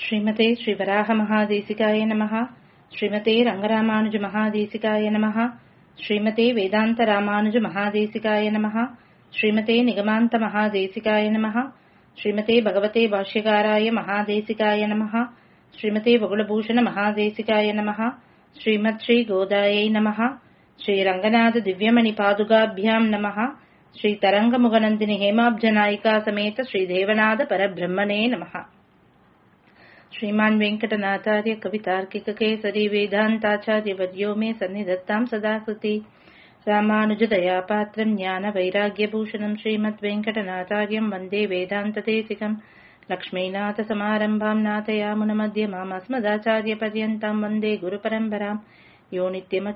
ஸ்ரீமதே ஸ்ரீவராக மகாதேசிகாய நமः ஸ்ரீமதே ரங்கராமானுஜ மகாதேசிகாய நமः ஸ்ரீமதே வேதாந்த ராமானுஜ மகாதேசிகாய நமः ஸ்ரீமதே நிகமாந்த மகாதேசிகாய நமः ஸ்ரீமதே பகவதே பாஷ்யகாராய மகாதேசிகாய நமः ஸ்ரீமதே பகுலபூஷண மகாதேசிகாய நமः ஸ்ரீமத் ஸ்ரீ கோதாயை நமः ஸ்ரீ ரங்கநாத திவ்யமணி பாதுகாபியாம் நமः ஸ்ரீ தரங்கமுகநந்தினி ஹேமாப்ஜநாயிகா சமேத ஸ்ரீ தேவநாத பரபிரம்மணே நமः श्रीमान् वेङ्कटनाथार्य कवितार्किककेसरी वेदान्ताचार्यवर्यो मे सन्निधत्ताम् सदा कृति रामानुजदयापात्रम् ज्ञानवैराग्यभूषणम् श्रीमद्वेङ्कटनाथार्यम् वन्दे वेदान्तदेशिकम् लक्ष्मीनाथसमारम्भाम् नाथयामुनमध्यमाम् अस्मदाचार्यपर्यन्ताम् वन्दे गुरुपरम्पराम् यो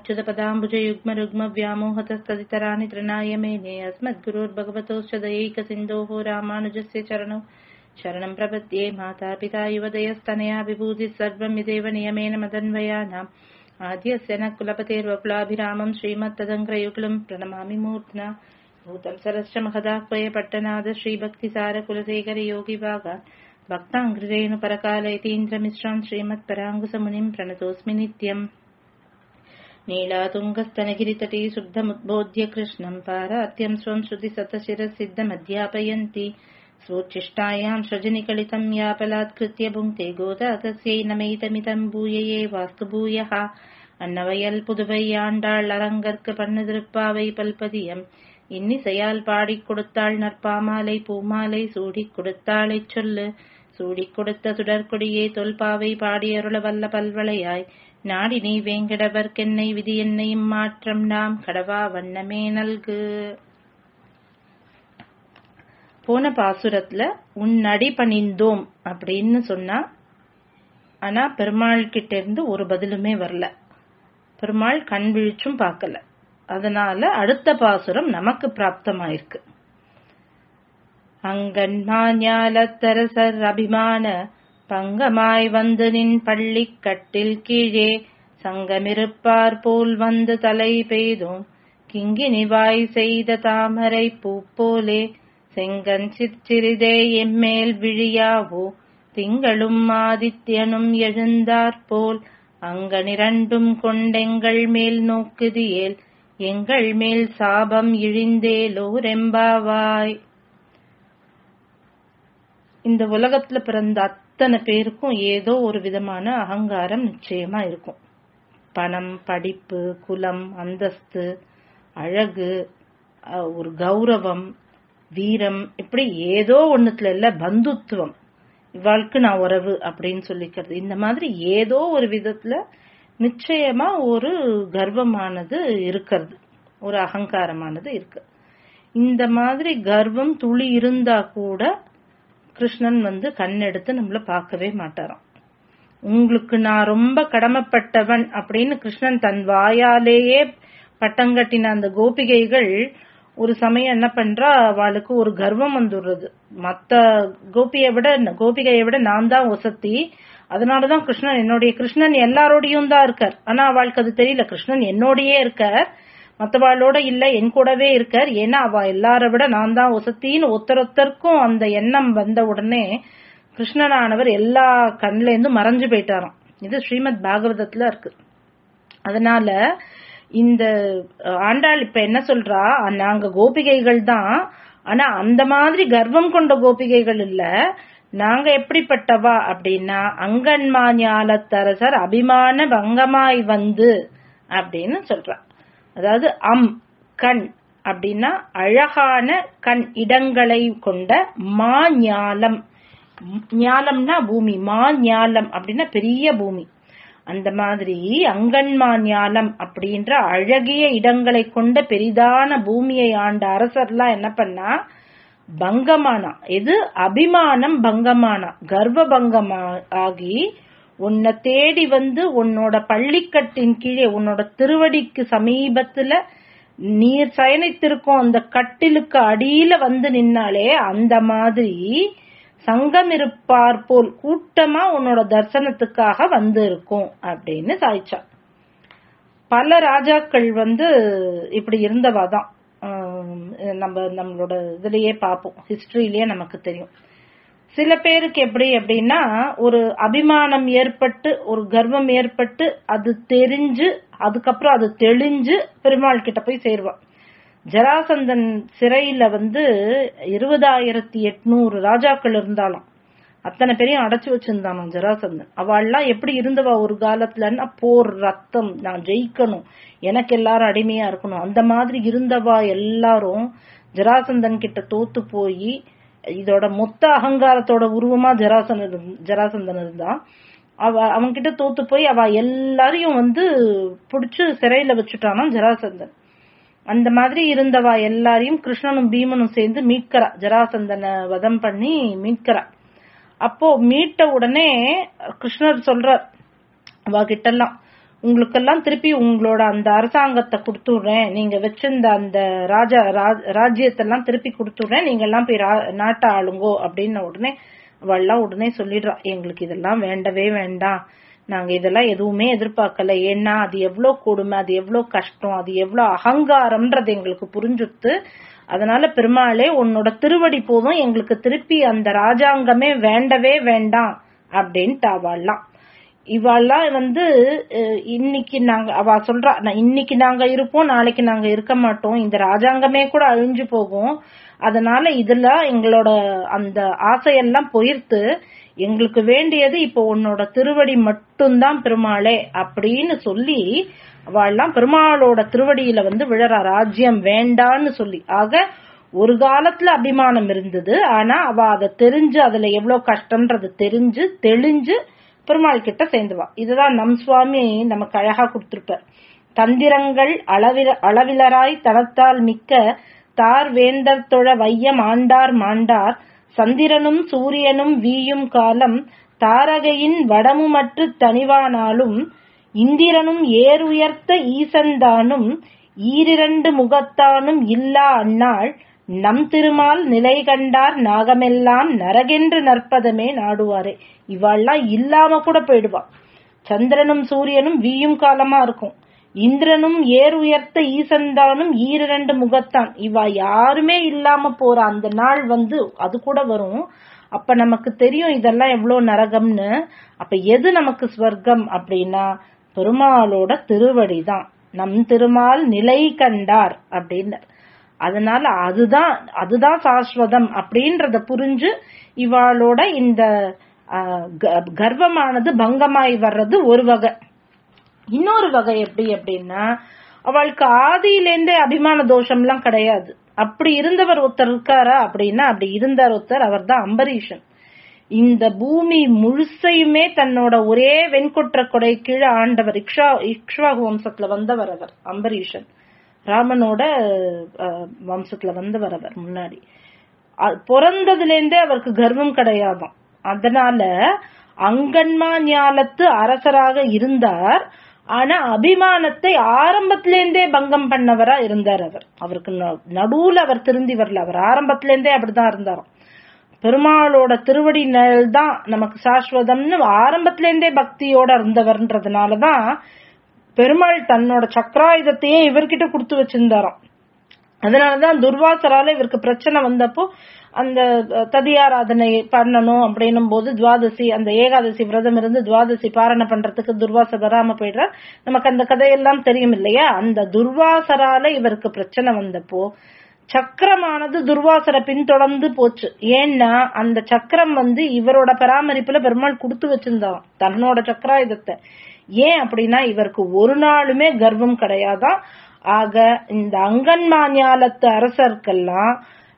नित्यमच्युतपदाम्बुजयुग्मरुग्मव्यामोहतस्तदितराणि तृणाय मेने अस्मद्गुरोर्भगवतोश्च दयैकसिन्धोः रामानुजस्य चरणौ शरणम् प्रपद्ये मातापिता युवदयस्तनया विभूतिः सर्वम् इदेव नियमेन मदन्वयानाम् आद्यस्य न कुलपतेर्वकुलाभिरामम् श्रीमत्तदङ्ग्रयुगलम् प्रणमामि मूर्ध्ना भूतम् सरश्च महदाह्वय पट्टनाद श्रीभक्तिसारकुलशेखर योगिभागान् भक्ताङ्घ्रिरेणुपरकालयतीन्द्रमिश्रान् श्रीमत्पराङ्कुसमुनिम् प्रणतोऽस्मि नित्यम् नीलातुङ्गस्तनगिरितटे शुद्धमुद्बोध्य कृष्णम् पारात्यम् स्वम् श्रुतिसतशिरसिद्धमध्यापयन्ति स्वोच्छिष्टायाम् सृजनिकलितम् यापलात्कृत्य भुङ्क्ते गोदा तस्यै नमैतमितम् भूयये वास्तु भूयः அன்னவையல் புதுவை ஆண்டாள் அரங்கற்கு பண்ணு திருப்பாவை பல்பதியம் இன்னிசையால் பாடிக் கொடுத்தாள் நற்பாமாலை பூமாலை சூடிக் கொடுத்தாளைச் சொல்லு சூடிக் கொடுத்த சுடற்கொடியே தொல்பாவை பாடியருள வல்ல பல்வளையாய் நாடி நீ வேங்கடவர்க்கென்னை விதி என்னையும் மாற்றம் நாம் கடவா வண்ணமே நல்கு போன பாசுரத்துல உன் அடி பணிந்தோம் அப்படின்னு சொன்னா ஆனா பெருமாள் கிட்ட இருந்து ஒரு பதிலுமே வரல பெருமாள் கண் விழிச்சும் பார்க்கல அதனால அடுத்த பாசுரம் நமக்கு பிராப்தமாயிருக்கு அங்கன்மாஞாலத்தரசர் அபிமான பங்கமாய் வந்து நின் பள்ளி கட்டில் கீழே சங்கமிருப்பார் போல் வந்து தலை பெய்தோம் கிங்கினிவாய் செய்த தாமரை பூ போலே செங்கன் சிற்சிறிதே எம்மேல் விழியாவோ திங்களும் ஆதித்யனும் எழுந்தாற்போல் அங்கனிரண்டும் கொண்டெங்கள் மேல் நோக்குதியேல் எங்கள் மேல் சாபம் இழிந்தேலோரெம்பாவாய் இந்த உலகத்துல பிறந்த அத்தனை பேருக்கும் ஏதோ ஒரு விதமான அகங்காரம் நிச்சயமா இருக்கும் பணம் படிப்பு குலம் அந்தஸ்து அழகு ஒரு கௌரவம் வீரம் இப்படி ஏதோ ஒண்ணுத்துல இல்ல பந்துத்துவம் இவாளுக்கு நான் உறவு அப்படின்னு சொல்லிக்கிறது இந்த மாதிரி ஏதோ ஒரு விதத்துல நிச்சயமா ஒரு கர்வமானது இருக்கிறது ஒரு அகங்காரமானது இருக்கு இந்த மாதிரி கர்வம் துளி இருந்தா கூட கிருஷ்ணன் வந்து கண்ணெடுத்து நம்மள பார்க்கவே மாட்டாராம் உங்களுக்கு நான் ரொம்ப கடமைப்பட்டவன் அப்படின்னு கிருஷ்ணன் தன் வாயாலேயே பட்டங்கட்டின அந்த கோபிகைகள் ஒரு சமயம் என்ன பண்றா அவளுக்கு ஒரு கர்வம் வந்துடுறது மத்த கோபியை விட கோபிகையை விட நான் தான் ஒசத்தி அதனாலதான் கிருஷ்ணன் என்னுடைய கிருஷ்ணன் எல்லாரோடையும் தான் இருக்கார் ஆனா அவளுக்கு அது தெரியல கிருஷ்ணன் என்னோடயே இருக்கார் மத்தவாளோட இல்ல என் கூடவே இருக்கார் ஏன்னா அவ எல்லார விட நான் தான் ஒசத்தின்னு ஒருத்தரொத்தருக்கும் அந்த எண்ணம் வந்த உடனே கிருஷ்ணனானவர் எல்லா கண்ல இருந்து மறைஞ்சு போயிட்டாராம் இது ஸ்ரீமத் பாகவதத்துல இருக்கு அதனால இந்த ஆண்டாள் இப்ப என்ன சொல்றா நாங்க கோபிகைகள் தான் ஆனா அந்த மாதிரி கர்வம் கொண்ட கோபிகைகள் இல்ல நாங்க எப்படிப்பட்டவா அப்படின்னா அங்கன்மாஞாலத்தரசர் அபிமான பங்கமாய் வந்து அப்படின்னு சொல்ற அதாவது அம் கண் அப்படின்னா அழகான கண் இடங்களை கொண்ட மா ஞாலம் ஞாலம்னா பூமி மா ஞாலம் அப்படின்னா பெரிய பூமி அந்த மாதிரி அங்கன்மா ஞாலம் அப்படின்ற அழகிய இடங்களை கொண்ட பெரிதான பூமியை ஆண்ட அரசர்லாம் என்ன பண்ணா பங்கமானா எது அபிமானம் பங்கமானா கர்வ பங்கமா ஆகி உன்னை தேடி வந்து உன்னோட பள்ளிக்கட்டின் கீழே உன்னோட திருவடிக்கு சமீபத்துல நீர் சயனித்திருக்கும் அந்த கட்டிலுக்கு அடியில வந்து நின்னாலே அந்த மாதிரி சங்கம் இருப்பார் போல் கூட்டமா உன்னோட தரிசனத்துக்காக வந்து இருக்கும் அப்படின்னு சாய்ச்சா பல ராஜாக்கள் வந்து இப்படி இருந்தவாதான் நம்ம நம்மளோட இதுலயே பார்ப்போம் ஹிஸ்டரியிலேயே நமக்கு தெரியும் சில பேருக்கு எப்படி அப்படின்னா ஒரு அபிமானம் ஏற்பட்டு ஒரு கர்வம் ஏற்பட்டு அது தெரிஞ்சு அதுக்கப்புறம் அது தெளிஞ்சு பெருமாள் கிட்ட போய் சேருவான் ஜராசந்தன் சிறையில வந்து இருபதாயிரத்தி எட்நூறு ராஜாக்கள் இருந்தாலும் அத்தனை பேரையும் அடைச்சு வச்சிருந்தானாம் ஜராசந்தன் அவள்லாம் எப்படி இருந்தவா ஒரு காலத்துலன்னா போர் ரத்தம் நான் ஜெயிக்கணும் எனக்கு எல்லாரும் அடிமையா இருக்கணும் அந்த மாதிரி இருந்தவா எல்லாரும் ஜராசந்தன் கிட்ட தோத்து போய் இதோட மொத்த அகங்காரத்தோட உருவமா ஜராசந்தன் ஜராசந்தன் இருந்தான் அவ அவன்கிட்ட தோத்து போய் அவ எல்லாரையும் வந்து புடிச்சு சிறையில வச்சுட்டானா ஜராசந்தன் அந்த மாதிரி இருந்தவா எல்லாரையும் கிருஷ்ணனும் பீமனும் சேர்ந்து மீட்கிறா ஜராசந்தனை வதம் பண்ணி மீட்கிறா அப்போ மீட்ட உடனே கிருஷ்ணர் சொல்றார் அவ கிட்டெல்லாம் உங்களுக்கெல்லாம் திருப்பி உங்களோட அந்த அரசாங்கத்தை கொடுத்துடுறேன் நீங்க வச்சிருந்த அந்த ராஜா ராஜ்யத்தெல்லாம் திருப்பி கொடுத்துடுறேன் நீங்க எல்லாம் போய் நாட்டை ஆளுங்கோ அப்படின்ன உடனே அவள்லாம் உடனே சொல்லிடுறா எங்களுக்கு இதெல்லாம் வேண்டவே வேண்டாம் நாங்க இதெல்லாம் எதுவுமே எதிர்பார்க்கல ஏன்னா அது எவ்வளவு கொடுமை அது எவ்வளவு கஷ்டம் அது எவ்வளவு அகங்காரம்ன்றது எங்களுக்கு புரிஞ்சுத்து அதனால பெருமாளே உன்னோட திருவடி போதும் எங்களுக்கு திருப்பி அந்த ராஜாங்கமே வேண்டவே வேண்டாம் அப்படின்ட்டு அவள்லாம் இவாள்லாம் வந்து இன்னைக்கு நாங்க அவ சொல்றா இன்னைக்கு நாங்க இருப்போம் நாளைக்கு நாங்க இருக்க மாட்டோம் இந்த ராஜாங்கமே கூட அழிஞ்சு போகும் அதனால இதுல எங்களோட அந்த ஆசையெல்லாம் போயிர்த்து எங்களுக்கு வேண்டியது இப்போ உன்னோட திருவடி மட்டும்தான் பெருமாளே அப்படின்னு சொல்லி அவள்லாம் பெருமாளோட திருவடியில வந்து விழறா ராஜ்யம் வேண்டான்னு சொல்லி ஆக ஒரு காலத்துல அபிமானம் இருந்தது ஆனா அவ அதை தெரிஞ்சு அதுல எவ்வளவு கஷ்டம்ன்றது தெரிஞ்சு தெளிஞ்சு பெருமாள் கிட்ட சேர்ந்துவா இதுதான் நம் சுவாமி நமக்கு அழகா கொடுத்திருப்பார் தந்திரங்கள் அளவில அளவிலராய் தனத்தால் மிக்க தார் வேந்தர் தொழ வையம் ஆண்டார் மாண்டார் சந்திரனும் சூரியனும் வீயும் காலம் தாரகையின் வடமுமற்று தனிவானாலும் இந்திரனும் ஏறுயர்த்த ஈசந்தானும் ஈரிரண்டு முகத்தானும் இல்லா அந்நாள் நம் திருமால் நிலை கண்டார் நாகமெல்லாம் நரகென்று நற்பதமே நாடுவாரே இவாள்லாம் இல்லாம கூட போயிடுவா சந்திரனும் சூரியனும் வீயும் காலமா இருக்கும் இந்திரனும் ஏர் உயர்த்த ஈசந்தானும் ஈரிரண்டு முகத்தான் இவா யாருமே இல்லாம போற அந்த நாள் வந்து அது கூட வரும் அப்ப நமக்கு தெரியும் இதெல்லாம் எவ்வளவு நரகம்னு அப்ப எது நமக்கு ஸ்வர்க்கம் அப்படின்னா பெருமாளோட திருவடி தான் நம் திருமால் நிலை கண்டார் அப்படின்னு அதனால அதுதான் அதுதான் சாஸ்வதம் அப்படின்றத புரிஞ்சு இவாளோட இந்த கர்வமானது பங்கமாய் வர்றது ஒரு வகை இன்னொரு வகை எப்படி அப்படின்னா அவளுக்கு ஆதியிலேருந்தே அபிமான தோஷம்லாம் கிடையாது அப்படி இருந்தவர் ஒருத்தர் இருக்காரா அப்படின்னா அப்படி இருந்தார் ஒருத்தர் அவர் தான் அம்பரீஷன் இந்த பூமி முழுசையுமே தன்னோட ஒரே வெண்கொற்ற கொடை கீழே ஆண்டவர் இக்ஷா இக்ஷ்வாகு வம்சத்துல வந்தவர் அவர் அம்பரீஷன் ராமனோட வம்சத்துல வந்தவர் அவர் முன்னாடி பிறந்ததுல இருந்தே அவருக்கு கர்வம் கிடையாதாம் அதனால அங்கன்மா ஞாலத்து அரசராக இருந்தார் ஆனா அபிமானத்தை ஆரம்பத்திலேருந்தே பங்கம் பண்ணவரா இருந்தார் அவர் அவருக்கு நடுவுல அவர் திருந்தி வரல அவர் ஆரம்பத்திலேருந்தே அப்படிதான் இருந்தாராம் பெருமாளோட திருவடி நிழல் தான் நமக்கு சாஸ்வதம்னு ஆரம்பத்திலேருந்தே பக்தியோட இருந்தவர்ன்றதுனாலதான் பெருமாள் தன்னோட சக்கராயுதத்தையே இவர்கிட்ட கொடுத்து வச்சிருந்தாராம் அதனாலதான் துர்வாசரால இவருக்கு பிரச்சனை வந்தப்போ அந்த ததியாராதனை பண்ணணும் அப்படின்னும் போது துவாதசி அந்த ஏகாதசி விரதம் இருந்து துவாதசி பாரணை பண்றதுக்கு துர்வாச வராம போயிடுறார் நமக்கு அந்த கதையெல்லாம் தெரியும் இல்லையா அந்த துர்வாசரால இவருக்கு பிரச்சனை வந்தப்போ சக்கரமானது துர்வாசரை பின்தொடர்ந்து போச்சு ஏன்னா அந்த சக்கரம் வந்து இவரோட பராமரிப்புல பெருமாள் கொடுத்து வச்சிருந்தாராம் தன்னோட சக்கராயுதத்தை ஏன் அப்படின்னா இவருக்கு ஒரு நாளுமே கர்வம் கிடையாதான் ஆக இந்த அங்கன்மாஞாலத்து அரசர்க்கெல்லாம்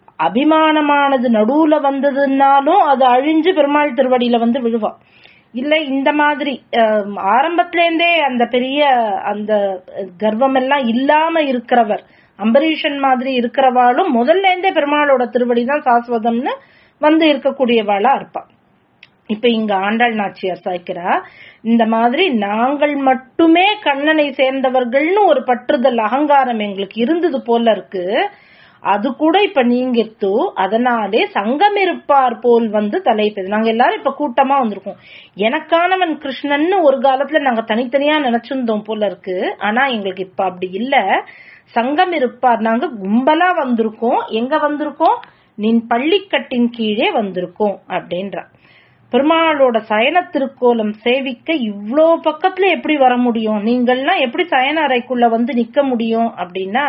அபிமானமானது நடுவுல வந்ததுன்னாலும் அது அழிஞ்சு பெருமாள் திருவடியில வந்து விழுவா இல்ல இந்த மாதிரி ஆரம்பத்திலேருந்தே அந்த பெரிய அந்த கர்வம் எல்லாம் இல்லாம இருக்கிறவர் அம்பரீஷன் மாதிரி இருக்கிறவாளும் முதல்ல இருந்தே பெருமாளோட திருவடி தான் சாஸ்வதம்னு வந்து இருக்கக்கூடியவாளா இருப்பா இப்ப இங்க ஆண்டாள் நாச்சியார் சாய்க்கிறா இந்த மாதிரி நாங்கள் மட்டுமே கண்ணனை சேர்ந்தவர்கள்னு ஒரு பற்றுதல் அகங்காரம் எங்களுக்கு இருந்தது போல இருக்கு அது கூட இப்ப நீங்கித்து அதனாலே சங்கம் இருப்பார் போல் வந்து தலைப்பது நாங்க எல்லாரும் இப்ப கூட்டமா வந்திருக்கோம் எனக்கானவன் கிருஷ்ணன்னு ஒரு காலத்துல நாங்க தனித்தனியா நினைச்சிருந்தோம் போல இருக்கு ஆனா எங்களுக்கு இப்ப அப்படி இல்ல சங்கம் இருப்பார் நாங்க கும்பலா வந்திருக்கோம் எங்க வந்திருக்கோம் நின் பள்ளிக்கட்டின் கீழே வந்திருக்கோம் அப்படின்றா பெருமாளோட சயன திருக்கோலம் சேவிக்க இவ்ளோ பக்கத்துல எப்படி வர முடியும் நீங்கள்லாம் எப்படி சயன அறைக்குள்ள வந்து நிக்க முடியும் அப்படின்னா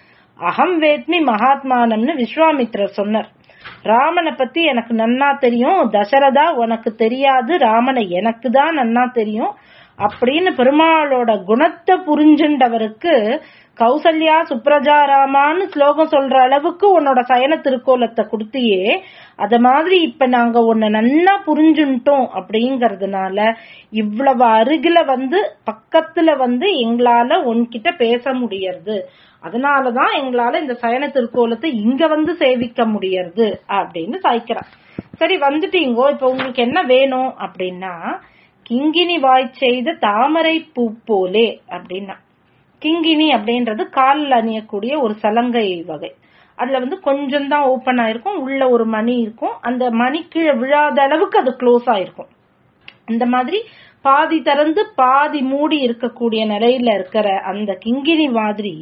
அகம் வேத்மி மகாத்மானம்னு விஸ்வாமித்ரர் சொன்னார் ராமனை பத்தி எனக்கு நன்னா தெரியும் தசரதா உனக்கு தெரியாது ராமனை எனக்கு தான் நன்னா தெரியும் அப்படின்னு பெருமாளோட குணத்தை புரிஞ்சுண்டவருக்கு கௌசல்யா சுப்ரஜா ராமான்னு ஸ்லோகம் சொல்ற அளவுக்கு உன்னோட சயன திருக்கோலத்தை கொடுத்தியே அத மாதிரி இப்ப நாங்க உன்னை நன்னா புரிஞ்சுட்டோம் அப்படிங்கறதுனால இவ்வளவு அருகில வந்து பக்கத்துல வந்து எங்களால உன்கிட்ட பேச முடியறது அதனாலதான் எங்களால இந்த சயன திருக்கோலத்தை இங்க வந்து சேவிக்க முடியறது அப்படின்னு சாய்க்கிறான் சரி வந்துட்டீங்கோ இப்ப உங்களுக்கு என்ன வேணும் அப்படின்னா கிங்கினி வாய் செய்த தாமரை பூ போலே அப்படின்னா கிங்கினி அப்படின்றது காலில் அணியக்கூடிய ஒரு சலங்கை வகை அதுல வந்து கொஞ்சம் தான் ஓபன் ஆயிருக்கும் உள்ள ஒரு மணி இருக்கும் அந்த மணி கீழே விழாத அளவுக்கு அது க்ளோஸ் ஆயிருக்கும் இந்த மாதிரி பாதி திறந்து பாதி மூடி இருக்கக்கூடிய நிலையில இருக்கிற அந்த கிங்கினி மாதிரி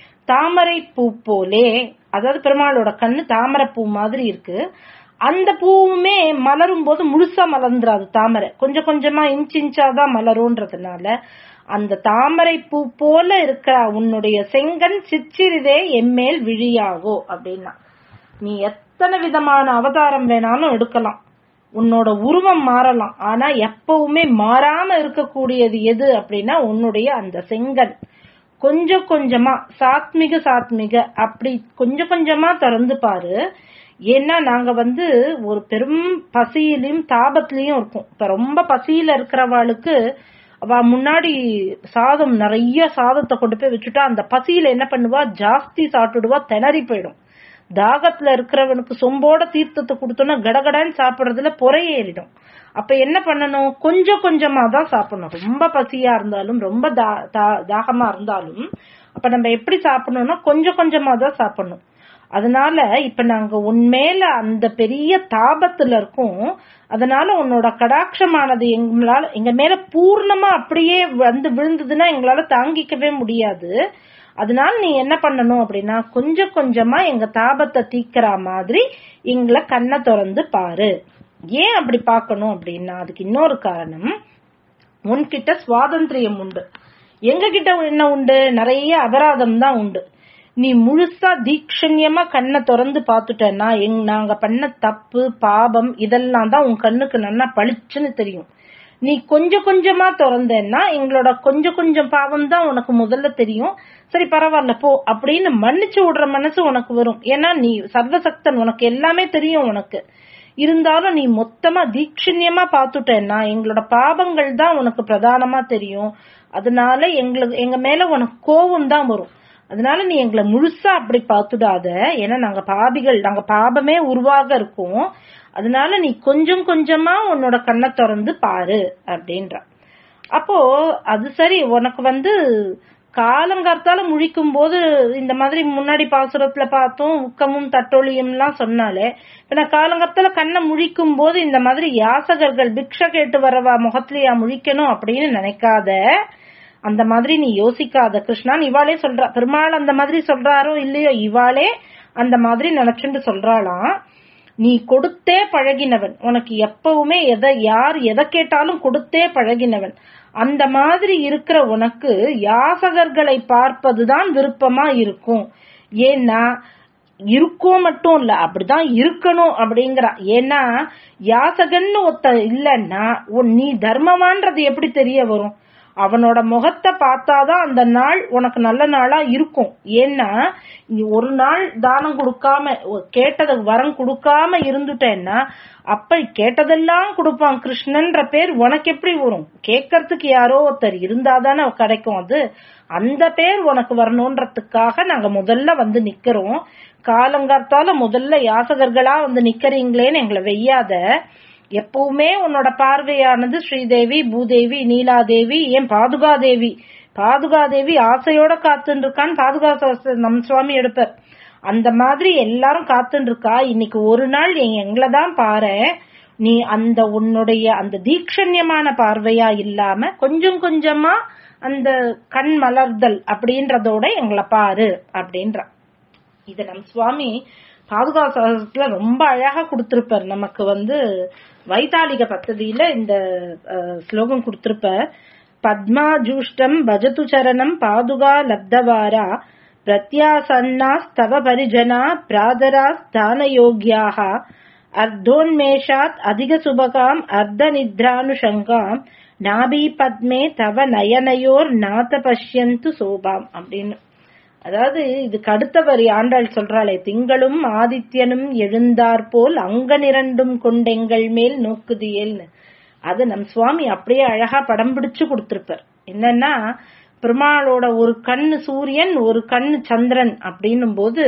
தாமரை பூ போலே அதாவது பெருமாளோட கண்ணு தாமரை பூ மாதிரி இருக்கு அந்த பூவுமே மலரும் போது முழுசா மலர்ந்துராது தாமரை கொஞ்சம் கொஞ்சமா இன்ச் இன்ச்சா தான் மலரும்ன்றதுனால அந்த தாமரை பூ போல இருக்கிற உன்னுடைய செங்கன் சிச்சிறிதே எம்மேல் விழியாகோ அப்படின்னா நீ எத்தனை விதமான அவதாரம் வேணாலும் எடுக்கலாம் உன்னோட உருவம் மாறலாம் ஆனா எப்பவுமே மாறாம இருக்கக்கூடியது எது அப்படின்னா உன்னுடைய அந்த செங்கன் கொஞ்சம் கொஞ்சமா சாத்மிக சாத்மிக அப்படி கொஞ்சம் கொஞ்சமா திறந்து பாரு ஏன்னா நாங்க வந்து ஒரு பெரும் பசியிலையும் தாபத்திலையும் இருக்கும் இப்ப ரொம்ப பசியில இருக்கிறவாளுக்கு அவ முன்னாடி சாதம் நிறைய சாதத்தை கொண்டு போய் வச்சுட்டா அந்த பசியில என்ன பண்ணுவா ஜாஸ்தி சாப்பிட்டுடுவா திணறி போயிடும் தாகத்துல இருக்கிறவனுக்கு சொம்போட தீர்த்தத்தை கொடுத்தோம்னா கடகடான்னு சாப்பிடுறதுல பொறையேறிடும் அப்ப என்ன பண்ணணும் கொஞ்சம் கொஞ்சமா தான் சாப்பிடணும் ரொம்ப பசியா இருந்தாலும் ரொம்ப தாகமா இருந்தாலும் அப்ப நம்ம எப்படி சாப்பிடணும்னா கொஞ்சம் கொஞ்சமா தான் சாப்பிடணும் அதனால இப்ப நாங்க உன்மேல அந்த பெரிய தாபத்துல இருக்கோம் அதனால உன்னோட கடாட்சமானது எங்களால எங்க மேல பூர்ணமா அப்படியே வந்து விழுந்ததுன்னா எங்களால தாங்கிக்கவே முடியாது அதனால நீ என்ன பண்ணணும் அப்படின்னா கொஞ்சம் கொஞ்சமா எங்க தாபத்தை தீக்கிற மாதிரி எங்களை கண்ணை திறந்து பாரு ஏன் அப்படி பார்க்கணும் அப்படின்னா அதுக்கு இன்னொரு காரணம் உன்கிட்ட சுவாதந்திரியம் உண்டு எங்க கிட்ட என்ன உண்டு நிறைய அபராதம் தான் உண்டு நீ முழுசா தீக்ஷண்யமா கண்ணை திறந்து பாத்துட்டேன்னா எங் நாங்க பண்ண தப்பு பாபம் இதெல்லாம் தான் உன் கண்ணுக்கு நல்லா பளிச்சுன்னு தெரியும் நீ கொஞ்சம் கொஞ்சமா திறந்தேன்னா எங்களோட கொஞ்சம் கொஞ்சம் பாவம் தான் உனக்கு முதல்ல தெரியும் சரி பரவாயில்ல போ அப்படின்னு மன்னிச்சு விடுற மனசு உனக்கு வரும் ஏன்னா நீ சர்வசக்தன் உனக்கு எல்லாமே தெரியும் உனக்கு இருந்தாலும் நீ மொத்தமா தீட்சண்யமா பாத்துட்டேன்னா எங்களோட பாவங்கள் தான் உனக்கு பிரதானமா தெரியும் அதனால எங்களுக்கு எங்க மேல உனக்கு கோவம் தான் வரும் அதனால நீ எங்களை முழுசா அப்படி பாத்துடாத ஏன்னா நாங்க பாபிகள் நாங்க பாபமே உருவாக இருக்கோம் அதனால நீ கொஞ்சம் கொஞ்சமா உன்னோட கண்ணை திறந்து பாரு அப்படின்ற அப்போ அது சரி உனக்கு வந்து காலங்கார்த்தால முழிக்கும் போது இந்த மாதிரி முன்னாடி பாசுரத்துல பார்த்தோம் உக்கமும் தட்டொழியும் எல்லாம் சொன்னாலே இப்ப நான் காலங்கார்த்தால கண்ணை முழிக்கும் போது இந்த மாதிரி யாசகர்கள் பிக்ஷ கேட்டு வரவா முகத்திலேயா முழிக்கணும் அப்படின்னு நினைக்காத அந்த மாதிரி நீ யோசிக்காத கிருஷ்ணான் இவாளே சொல்றா பெருமாள் அந்த மாதிரி சொல்றாரோ இல்லையோ இவாளே அந்த மாதிரி நினைச்சுட்டு சொல்றாளாம் நீ கொடுத்தே பழகினவன் உனக்கு எப்பவுமே எதை யார் எதை கேட்டாலும் கொடுத்தே பழகினவன் அந்த மாதிரி இருக்கிற உனக்கு யாசகர்களை பார்ப்பதுதான் விருப்பமா இருக்கும் ஏன்னா இருக்கும் மட்டும் இல்ல அப்படிதான் இருக்கணும் அப்படிங்கிறா ஏன்னா யாசகன்னு ஒத்த இல்லன்னா நீ தர்மமான்றது எப்படி தெரிய வரும் அவனோட முகத்தை பார்த்தாதான் அந்த நாள் உனக்கு நல்ல நாளா இருக்கும் ஏன்னா நீ ஒரு நாள் தானம் கொடுக்காம கேட்டத வரம் கொடுக்காம இருந்துட்டேன்னா அப்ப கேட்டதெல்லாம் கொடுப்பான் கிருஷ்ணன்ற பேர் உனக்கு எப்படி வரும் கேட்கறதுக்கு யாரோ ஒருத்தர் இருந்தாதானே கிடைக்கும் அது அந்த பேர் உனக்கு வரணும்ன்றதுக்காக நாங்க முதல்ல வந்து நிக்கிறோம் காலங்கார்த்தால முதல்ல யாசகர்களா வந்து நிக்கிறீங்களேன்னு எங்களை வெய்யாத எப்பவுமே உன்னோட பார்வையானது ஸ்ரீதேவி பூதேவி நீலாதேவி ஏன் பாதுகாதேவி பாதுகாதேவி ஆசையோட காத்துன்னு இருக்கான்னு பாதுகா நம் சுவாமி எடுப்பார் அந்த மாதிரி எல்லாரும் காத்துன்னு இருக்கா இன்னைக்கு ஒரு நாள் எங்களை தான் பாரு நீ அந்த உன்னுடைய அந்த தீக்ஷண்யமான பார்வையா இல்லாம கொஞ்சம் கொஞ்சமா அந்த கண் மலர்தல் அப்படின்றதோட எங்களை பாரு அப்படின்ற இத நம் சுவாமி பாதுகா சகஸ்ரத்துல ரொம்ப அழகா கொடுத்திருப்பார் நமக்கு வந்து வைத்தாளிக பத்ததியில இந்த அஹ், ஸ்லோகம் கொடுத்திருப்பார் பத்மாஜூஷ்டம் பஜது சரணம் பாதுகா லப்தவாரா பிரத்யாசன்னாஸ்தவ பரிஜனா பிராதராஸ்தானயோக்யாக அர்த்தோன்மேஷாத் அதிக சுபகாம் அர்த்த நித்ரானுஷங்காம் நாபி பத்மே தவ நயனயோர் நாத பஷ்யந்து சோபாம் அப்படின்னு அதாவது இதுக்கு அடுத்த வரி ஆண்டாள் சொல்றாளே திங்களும் ஆதித்யனும் எழுந்தாற்போல் அங்கனிரண்டும் கொண்டெங்கள் மேல் நோக்குதியேல்னு அது நம் சுவாமி அப்படியே அழகா படம் பிடிச்சு கொடுத்திருப்பார் என்னன்னா பெருமாளோட ஒரு கண்ணு சூரியன் ஒரு கண்ணு சந்திரன் அப்படின்னும் போது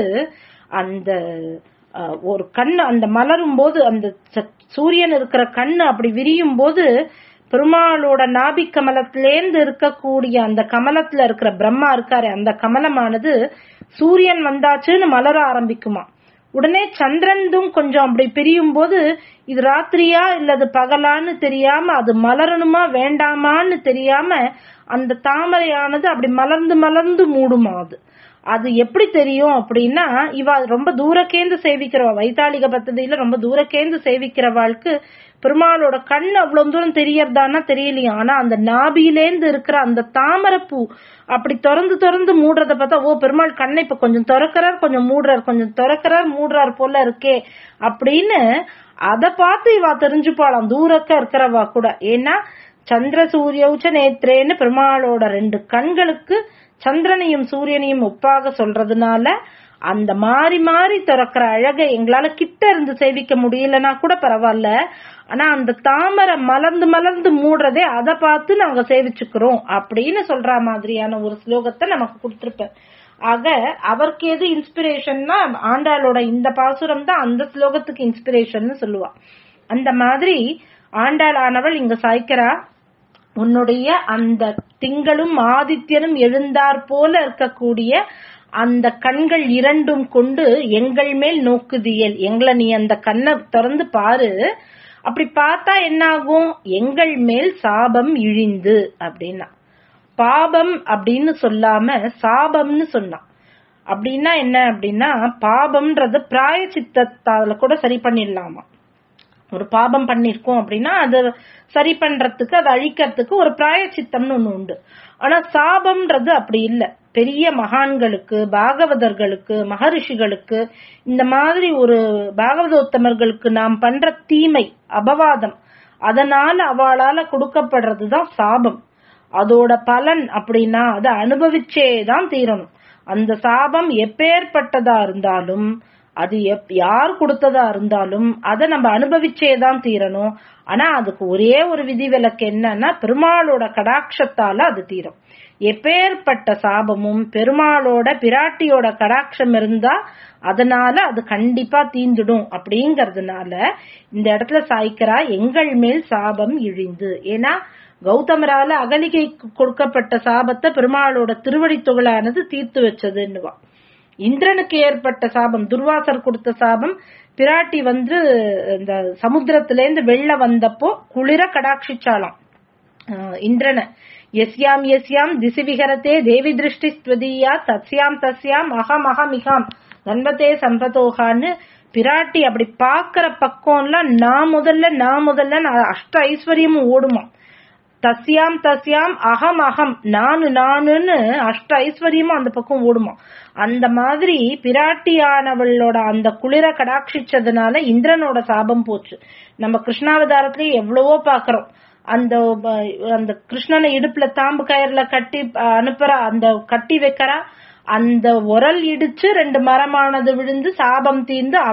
அந்த அஹ், ஒரு கண்ணு அந்த மலரும் போது அந்த ச- சூரியன் இருக்கிற கண்ணு அப்படி விரியும் போது பெருமாளோட நாபி கமலத்திலேந்து இருக்கக்கூடிய அந்த கமலத்துல இருக்கிற பிரம்மா இருக்காரு அந்த கமலமானது சூரியன் வந்தாச்சுன்னு மலர ஆரம்பிக்குமா உடனே சந்திரனும் கொஞ்சம் அப்படி பிரியும் போது இது ராத்திரியா இல்லது பகலான்னு தெரியாம அது மலரணுமா வேண்டாமான்னு தெரியாம அந்த தாமரையானது அப்படி மலர்ந்து மலர்ந்து மூடுமா அது அது எப்படி தெரியும் அப்படின்னா இவ ரொம்ப தூரக்கேந்து சேவிக்கிறவா வைத்தாளிக பத்ததியில ரொம்ப தூரக்கேந்து சேவிக்கிறவாளுக்கு பெருமாளோட கண் அவ்வளவு தூரம் தெரியறதானா தெரியலையா ஆனா அந்த நாபியிலேந்து இருக்கிற அந்த தாமரைப்பூ அப்படி திறந்து திறந்து மூடுறத பார்த்தா ஓ பெருமாள் கண்ணை இப்ப கொஞ்சம் திறக்கிறார் கொஞ்சம் மூடுறார் கொஞ்சம் திறக்கிறார் மூடுறார் போல இருக்கே அப்படின்னு அத பார்த்து இவா தெரிஞ்சுப்பாளாம் தூரக்க இருக்கிறவா கூட ஏன்னா சந்திர சூரியவுச்ச நேத்ரேன்னு பெருமாளோட ரெண்டு கண்களுக்கு சந்திரனையும் சூரியனையும் ஒப்பாக சொல்றதுனால அந்த மாறி மாறி திறக்கிற அழகை எங்களால கிட்ட இருந்து சேவிக்க முடியலன்னா கூட பரவாயில்ல ஆனா அந்த தாமரை மலர்ந்து மலர்ந்து மூடுறதே அதை பார்த்து நாங்க சேவிச்சுக்கிறோம் அப்படின்னு சொல்ற மாதிரியான ஒரு ஸ்லோகத்தை நமக்கு கொடுத்திருப்பார் ஆக அவருக்கு எது இன்ஸ்பிரேஷன்னா ஆண்டாளோட இந்த பாசுரம் தான் அந்த ஸ்லோகத்துக்கு இன்ஸ்பிரேஷன் சொல்லுவா அந்த மாதிரி ஆண்டாளானவள் இங்க சாய்க்கிறா உன்னுடைய அந்த திங்களும் ஆதித்யனும் எழுந்தாற் போல இருக்கக்கூடிய அந்த கண்கள் இரண்டும் கொண்டு எங்கள் மேல் நோக்குதியல் எங்களை நீ அந்த கண்ணை திறந்து பாரு அப்படி பார்த்தா என்ன ஆகும் எங்கள் மேல் சாபம் இழிந்து அப்படின்னா பாபம் அப்படின்னு சொல்லாம சாபம்னு சொன்னான் அப்படின்னா என்ன அப்படின்னா பாபம்ன்றது பிராய சித்தத்தால கூட சரி பண்ணிடலாமா ஒரு பாபம் பண்ணிருக்கோம் அப்படின்னா அது சரி பண்றதுக்கு அதை அழிக்கிறதுக்கு ஒரு பிராய சித்தம்னு ஒண்ணு உண்டு ஆனா சாபம்ன்றது அப்படி இல்ல பெரிய மகான்களுக்கு பாகவதர்களுக்கு மகரிஷிகளுக்கு இந்த மாதிரி ஒரு பாகவதோத்தமர்களுக்கு நாம் பண்ற தீமை அபவாதம் அதனால அவளால கொடுக்கப்படுறதுதான் சாபம் அதோட பலன் அப்படின்னா அதை அனுபவிச்சே தான் தீரணும் அந்த சாபம் எப்பேற்பட்டதா இருந்தாலும் அது எப் யார் கொடுத்ததா இருந்தாலும் அதை நம்ம அனுபவிச்சே தான் தீரணும் ஆனா அதுக்கு ஒரே ஒரு விதிவிலக்கு என்னன்னா பெருமாளோட கடாட்சத்தால அது தீரும் எப்பேற்பட்ட சாபமும் பெருமாளோட பிராட்டியோட கடாட்சம் இருந்தா அதனால அது கண்டிப்பா தீந்துடும் அப்படிங்கறதுனால இந்த இடத்துல சாய்க்கிறா எங்கள் மேல் சாபம் இழிந்து ஏன்னா கௌதமரால அகலிகைக்கு கொடுக்கப்பட்ட சாபத்தை பெருமாளோட திருவடி துகளானது தீர்த்து வச்சதுன்னுவா இந்திரனுக்கு ஏற்பட்ட சாபம் துர்வாசர் கொடுத்த சாபம் பிராட்டி வந்து இந்த சமுத்திரத்திலேருந்து வெளில வந்தப்போ குளிர கடாட்சிச்சாலாம் ஆஹ் இந்திரனை எஸ்யாம் எஸ்யாம் திசி விகரத்தே தேவி திருஷ்டி ஸ்வதீயா தஸ்யாம் தஸ்யாம் அகம் அகமிகாம் நன்மத்தே சம்பதோகான்னு பிராட்டி அப்படி பாக்குற பக்கம்லாம் நான் முதல்ல நான் முதல்ல அஷ்ட ஐஸ்வர்யமும் ஓடுமா தஸ்யாம் தஸ்யாம் அகம் அகம் நானு நானுன்னு அஷ்ட ஐஸ்வர்யமும் அந்த பக்கம் ஓடுமா அந்த மாதிரி பிராட்டியானவளோட அந்த குளிர கடாட்சிச்சதுனால இந்திரனோட சாபம் போச்சு நம்ம கிருஷ்ணாவதாரத்திலேயே எவ்வளவோ பாக்குறோம் அந்த ப- அந்த கிருஷ்ணனை இடுப்புல தாம்பு கயிறுல கட்டி அஹ், அனுப்புறா அந்த கட்டி வைக்கிறா அந்த உரல் இடிச்சு ரெண்டு மரமானது விழுந்து சாபம் தீர்ந்து அவ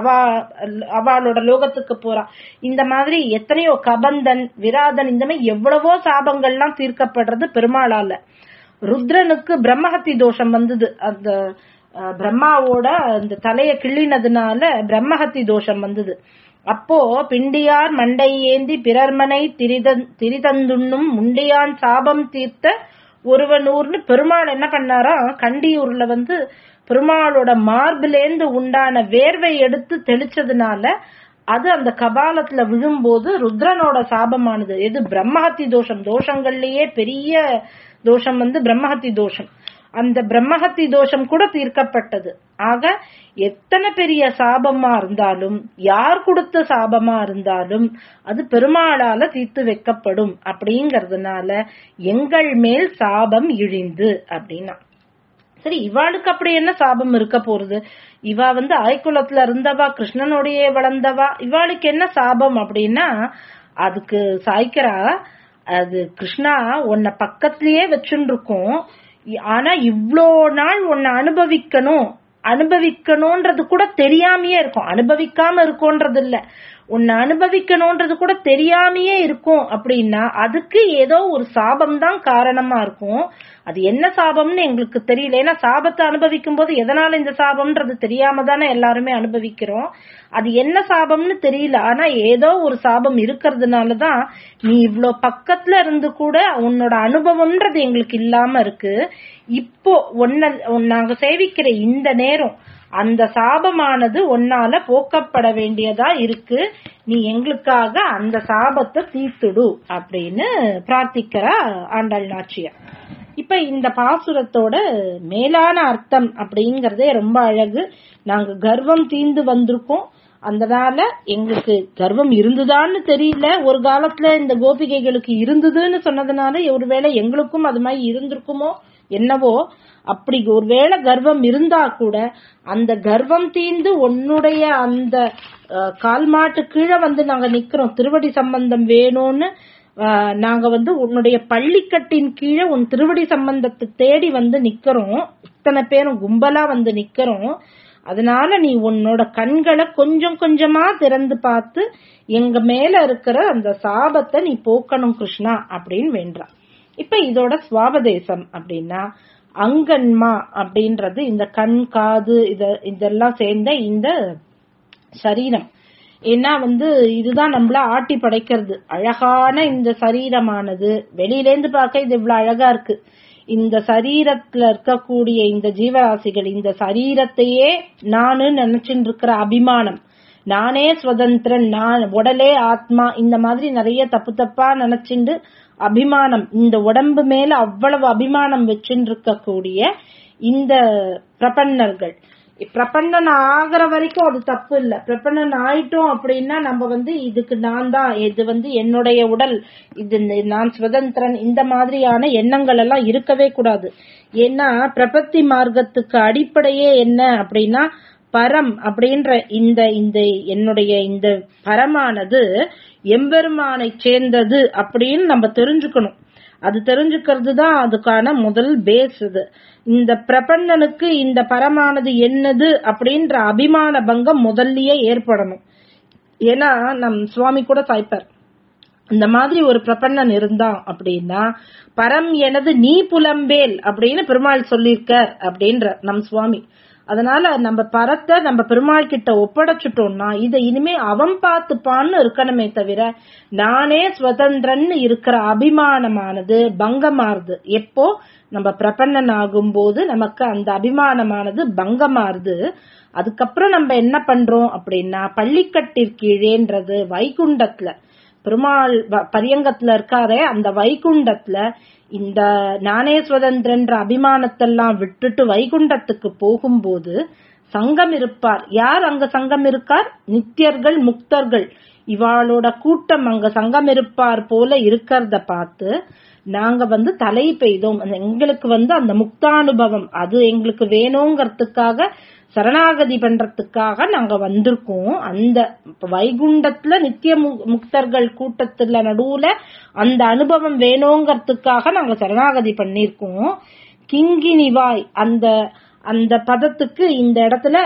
அவளோட லோகத்துக்கு போறா இந்த மாதிரி எத்தனையோ கபந்தன் விராதன் இந்த மாதிரி எவ்வளவோ சாபங்கள்லாம் தீர்க்கப்படுறது பெருமாளால ருத்ரனுக்கு பிரம்மஹத்தி தோஷம் வந்தது அந்த அஹ், பிரம்மாவோட அந்த தலைய கிள்ளினதுனால பிரம்மஹத்தி தோஷம் வந்தது அப்போ பிண்டியார் மண்டை ஏந்தி பிறர்மனை திரிதன் திரிதந்துண்ணும் முண்டியான் சாபம் தீர்த்த ஒருவனூர்னு பெருமாள் என்ன பண்ணாரா கண்டியூர்ல வந்து பெருமாளோட மார்பிலேந்து உண்டான வேர்வை எடுத்து தெளிச்சதுனால அது அந்த கபாலத்துல விழும்போது ருத்ரனோட சாபமானது எது பிரம்மஹத்தி தோஷம் தோஷங்கள்லயே பெரிய தோஷம் வந்து பிரம்மஹத்தி தோஷம் அந்த பிரம்மஹத்தி தோஷம் கூட தீர்க்கப்பட்டது ஆக எத்தனை பெரிய சாபமா இருந்தாலும் யார் கொடுத்த சாபமா இருந்தாலும் அது பெருமாளால தீர்த்து வைக்கப்படும் அப்படிங்கறதுனால எங்கள் மேல் சாபம் இழிந்து அப்படின்னா சரி இவாளுக்கு அப்படி என்ன சாபம் இருக்க போறது இவா வந்து ஆய்குலத்துல இருந்தவா கிருஷ்ணனுடைய வளர்ந்தவா இவாளுக்கு என்ன சாபம் அப்படின்னா அதுக்கு சாய்க்கிறா அது கிருஷ்ணா உன்னை பக்கத்திலேயே வச்சுட்டு இருக்கோம் ஆனா இவ்ளோ நாள் உன்னை அனுபவிக்கணும் அனுபவிக்கணும்ன்றது கூட தெரியாமயே இருக்கும் அனுபவிக்காம இருக்கோன்றது இல்ல உன்னை அனுபவிக்கணும்ன்றது கூட தெரியாமயே இருக்கும் அப்படின்னா அதுக்கு ஏதோ ஒரு சாபம் தான் காரணமா இருக்கும் அது என்ன சாபம்னு எங்களுக்கு தெரியல ஏன்னா சாபத்தை அனுபவிக்கும் போது எதனால இந்த சாபம்ன்றது தெரியாம தானே எல்லாருமே அனுபவிக்கிறோம் அது என்ன சாபம்னு தெரியல ஆனா ஏதோ ஒரு சாபம் இருக்கிறதுனாலதான் நீ இவ்ளோ பக்கத்துல இருந்து கூட உன்னோட அனுபவம்ன்றது எங்களுக்கு இல்லாம இருக்கு இப்போ உன்ன நாங்க சேவிக்கிற இந்த நேரம் அந்த சாபமானது உன்னால போக்கப்பட வேண்டியதா இருக்கு நீ எங்களுக்காக அந்த சாபத்தை தீர்த்துடு அப்படின்னு பிரார்த்திக்கிறா ஆண்டாள் நாச்சியார் இப்ப இந்த பாசுரத்தோட மேலான அர்த்தம் அப்படிங்கறதே ரொம்ப அழகு நாங்க கர்வம் தீந்து வந்திருக்கோம் அதனால எங்களுக்கு கர்வம் இருந்துதான்னு தெரியல ஒரு காலத்துல இந்த கோபிகைகளுக்கு இருந்ததுன்னு சொன்னதுனால ஒருவேளை எங்களுக்கும் அது மாதிரி இருந்திருக்குமோ என்னவோ அப்படி ஒருவேளை கர்வம் இருந்தா கூட அந்த கர்வம் தீந்து உன்னுடைய அந்த கால் மாட்டு கீழே வந்து நாங்க நிக்கிறோம் திருவடி சம்பந்தம் வேணும்னு நாங்க வந்து உன்னுடைய பள்ளிக்கட்டின் கீழே உன் திருவடி சம்பந்தத்தை தேடி வந்து நிக்கிறோம் இத்தனை பேரும் கும்பலா வந்து நிக்கிறோம் அதனால நீ உன்னோட கண்களை கொஞ்சம் கொஞ்சமா திறந்து பார்த்து எங்க மேல இருக்கிற அந்த சாபத்தை நீ போக்கணும் கிருஷ்ணா அப்படின்னு வேண்டான் இப்ப இதோட சுவாபதேசம் அப்படின்னா அங்கன்மா அப்படின்றது இந்த கண் காது இத இதெல்லாம் சேர்ந்த இந்த சரீரம் ஏன்னா வந்து இதுதான் நம்மள ஆட்டி படைக்கிறது அழகான இந்த சரீரமானது வெளியிலேந்து பார்க்க இது இவ்வளவு அழகா இருக்கு இந்த சரீரத்துல இருக்கக்கூடிய இந்த ஜீவராசிகள் இந்த சரீரத்தையே நானு நினைச்சுட்டு இருக்கிற அபிமானம் நானே சுதந்திரன் நான் உடலே ஆத்மா இந்த மாதிரி நிறைய தப்பு தப்பா நினைச்சுண்டு அபிமானம் இந்த உடம்பு மேல அவ்வளவு அபிமானம் வச்சுட்டு இருக்கக்கூடிய இந்த பிரபன்னர்கள் பிரபன்னன் ஆகிற வரைக்கும் அது தப்பு இல்ல பிரபன்னன் ஆயிட்டோம் அப்படின்னா நம்ம வந்து இதுக்கு நான் தான் இது வந்து என்னுடைய உடல் இது நான் சுதந்திரன் இந்த மாதிரியான எண்ணங்கள் எல்லாம் இருக்கவே கூடாது ஏன்னா பிரபத்தி மார்க்கத்துக்கு அடிப்படையே என்ன அப்படின்னா பரம் அப்படின்ற இந்த இந்த என்னுடைய இந்த பரமானது எம்பெருமானை சேர்ந்தது அப்படின்னு நம்ம தெரிஞ்சுக்கணும் அது தெரிஞ்சுக்கிறது தான் அதுக்கான முதல் பேஸ் இது இந்த பிரபந்தனுக்கு இந்த பரமானது என்னது அப்படின்ற அபிமான பங்கம் முதல்லயே ஏற்படணும் ஏன்னா நம் சுவாமி கூட சாய்ப்பார் இந்த மாதிரி ஒரு பிரபன்னன் இருந்தான் அப்படின்னா பரம் எனது நீ புலம்பேல் அப்படின்னு பெருமாள் சொல்லியிருக்கார் அப்படின்ற நம் சுவாமி அதனால நம்ம பரத்தை நம்ம பெருமாள் கிட்ட ஒப்படைச்சிட்டோம்னா இதை இனிமே அவன் பார்த்துப்பான்னு இருக்கணுமே தவிர நானே சுதந்திரன்னு இருக்கிற அபிமானமானது பங்கமாறுது எப்போ நம்ம பிரபன்னன் ஆகும்போது நமக்கு அந்த அபிமானமானது பங்கமாறுது அதுக்கப்புறம் நம்ம என்ன பண்றோம் அப்படின்னா பள்ளிக்கட்டிற்கீழேன்றது வைகுண்டத்துல பெருமாள் பரியங்கத்துல இருக்காரே அந்த வைகுண்டத்துல இந்த நானே சுதந்திரன்ற அபிமானத்தெல்லாம் விட்டுட்டு வைகுண்டத்துக்கு போகும்போது சங்கம் இருப்பார் யார் அங்க சங்கம் இருக்கார் நித்தியர்கள் முக்தர்கள் இவாளோட கூட்டம் அங்க சங்கம் இருப்பார் போல இருக்கிறத பார்த்து நாங்க வந்து தலை பெய்தோம் எங்களுக்கு வந்து அந்த முக்தானுபவம் அது எங்களுக்கு வேணுங்கிறதுக்காக சரணாகதி பண்றதுக்காக நாங்க வந்திருக்கோம் அந்த வைகுண்டத்துல நித்திய முக்தர்கள் கூட்டத்துல நடுவுல அந்த அனுபவம் வேணுங்கிறதுக்காக நாங்க சரணாகதி பண்ணிருக்கோம் கிங்கினிவாய் அந்த அந்த பதத்துக்கு இந்த இடத்துல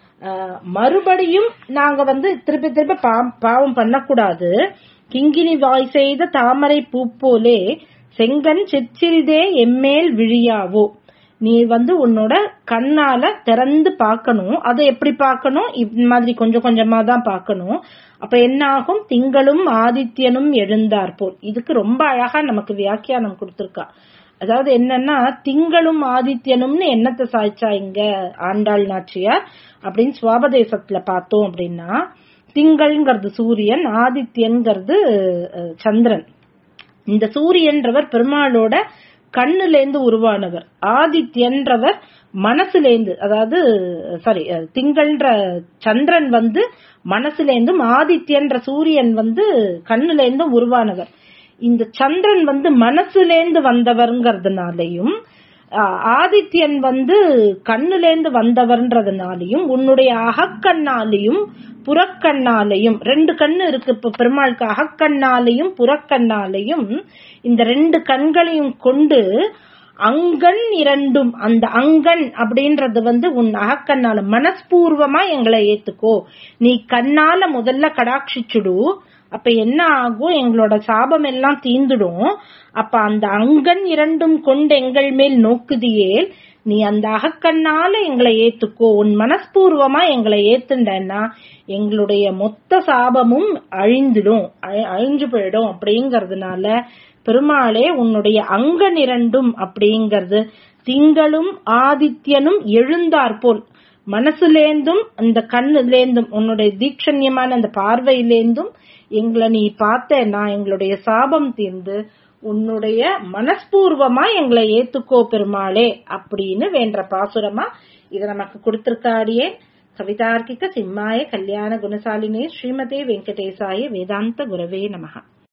மறுபடியும் நாங்க வந்து திருப்பி திருப்பி பாவம் பண்ணக்கூடாது கிங்கினி வாய் செய்த தாமரை பூ போலே செங்கன் சிற்சிறிதே எம்மேல் விழியாவோ நீ வந்து உன்னோட கண்ணால திறந்து பார்க்கணும் அதை எப்படி பார்க்கணும் இந்த மாதிரி கொஞ்சம் கொஞ்சமா தான் பார்க்கணும் அப்ப என்ன ஆகும் திங்களும் ஆதித்யனும் எழுந்தார் போல் இதுக்கு ரொம்ப அழகா நமக்கு வியாக்கியானம் கொடுத்திருக்கா அதாவது என்னன்னா திங்களும் ஆதித்யனும்னு என்னத்தை சாய்ச்சா இங்க ஆண்டாள் நாச்சியார் அப்படின்னு சுவாபதேசத்துல பார்த்தோம் அப்படின்னா திங்கள்ங்கிறது சூரியன் ஆதித்யன்கிறது சந்திரன் இந்த சூரியன்றவர் பெருமாளோட கண்ணுலேந்து உருவானவர் ஆதித்யன்றவர் மனசுலேந்து அதாவது சாரி திங்கள்ன்ற சந்திரன் வந்து மனசுலேந்தும் ஆதித்யன்ற சூரியன் வந்து கண்ணுலேந்தும் உருவானவர் இந்த சந்திரன் வந்து மனசுலேந்து வந்தவர்ங்கிறதுனாலையும் ஆஹ், ஆதித்யன் வந்து கண்ணுலேந்து வந்தவர்ன்றதுனாலையும் உன்னுடைய அகக்கண்ணாலையும் புறக்கண்ணாலையும் ரெண்டு கண்ணு இருக்கு இப்ப பெருமாளுக்கு அகக்கண்ணாலையும் புறக்கண்ணாலையும் இந்த ரெண்டு கண்களையும் கொண்டு அங்கன் இரண்டும் அந்த அங்கன் அப்படின்றது வந்து உன் அகக்கண்ணால மனஸ்பூர்வமா எங்களை ஏத்துக்கோ நீ கண்ணால முதல்ல கடாட்சிச்சுடு அப்ப என்ன ஆகும் எங்களோட சாபம் எல்லாம் தீந்துடும் அப்ப அந்த அங்கன் இரண்டும் கொண்டு எங்கள் மேல் நோக்குதியேல் நீ அந்த அகக்கண்ணால எங்களை ஏத்துக்கோ உன் மனஸ்பூர்வமா எங்களை ஏத்துண்டன்னா எங்களுடைய மொத்த சாபமும் அழிந்துடும் அழி- அழிஞ்சு போயிடும் அப்படிங்கறதுனால பெருமாளே உன்னுடைய அங்கன் இரண்டும் அப்படிங்கிறது திங்களும் ஆதித்யனும் எழுந்தாற்போல் மனசுலேந்தும் அந்த கண்ணுலேந்தும் உன்னுடைய தீட்சண்யமான அந்த பார்வையிலேந்தும் எங்களை நீ பார்த்தேன்னா எங்களுடைய சாபம் தீர்ந்து உன்னுடைய மனஸ்பூர்வமா எங்களை ஏத்துக்கோ பெருமாளே அப்படின்னு வேண்ட பாசுரமா இத நமக்கு கொடுத்திருக்காடியே கவிதார்க்கிக சிம்மாய கல்யாண குணசாலினே ஸ்ரீமதே வெங்கடேசாய வேதாந்த குரவே நமஹ